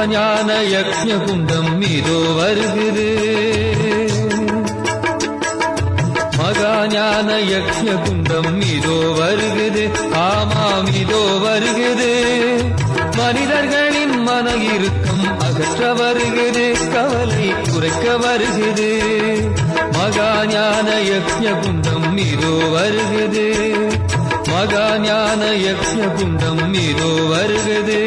மகாஞான யக்ஞ குண்டம் இதோ வருகுது மகாஞான யக்ஞ குண்டம் இதோ வருகுது ஆமாம் இதோ வருகுது மனிதர்களின் மன இறுக்கம் அகற்ற வருகுது கவலை குறைக்க வருகுது மகாஞான யக்ஞ குண்டம் இதோ வருகுது மகாஞான யக்ஞ குண்டம் இதோ வருகுது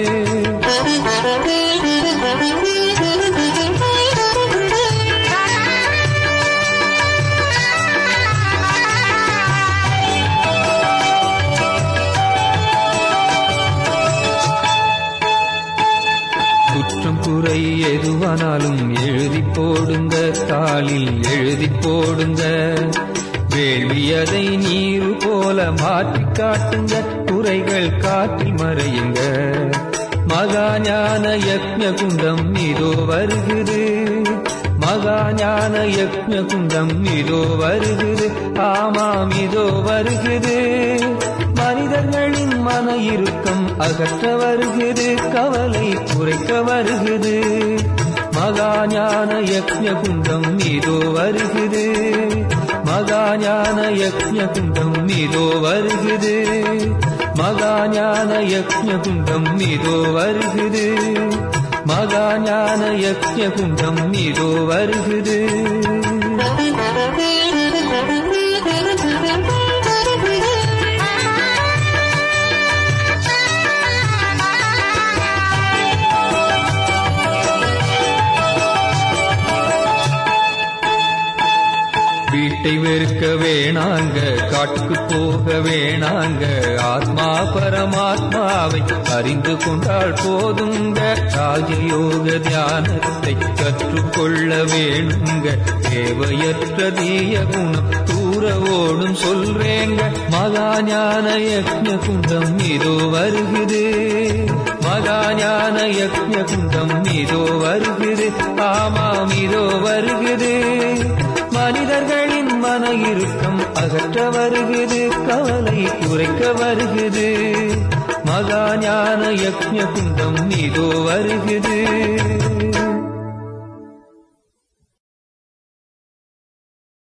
குற்றம் குறை எதுவானாலும் எழுதி போடுங்க தாளில் எழுதி போடுங்க வேள்வி அதை நீரு போல மாற்றி காட்டுங்க குறைகள் காட்டில் மறையுங்க மகாஞான யக்ஞ குண்டம் இதோ வருகுது மகாஞான யக்ஞ குண்டம் இதோ வருகுது ஆமாம் இதோ வருகுது மனிதர்களின் மன இறுக்கம் அகற்ற வருகுது கவலை குறைக்க வருகுது மகாஞான யக்ஞ குண்டம் இதோ வருகுது மகாஞான யக்ஞ குண்டம் இதோ வருகுது மகாஞான யக்ஞ குண்டம் இதோ வருகுது மகாஞான யக்ஞ குண்டம் இதோ வருகுது வீட்டை வெறுக்க வேணாங்க காட்டுக்கு போக வேணாங்க ஆத்மா பரமாத்மாவை அறிந்து கொண்டால் போதுங்க ராஜயோக தியானத்தை கற்றுக்கொள்ள வேணுங்க தேவையற்ற தீய குணம் தூர ஓடும் சொல்றேங்க மகாஞான யக்ஞ குண்டம் இதோ வருகுது மகாஞான யக்ஞ குண்டம் இதோ வருகுது ஆமாம் இதோ வருகுது மனிதர்களின் மன இறுக்கம் அகற்ற வருகுது கவலை குறைக்க வருகுது மகாஞான யக்ஞ குண்டம் இதோ வருகுது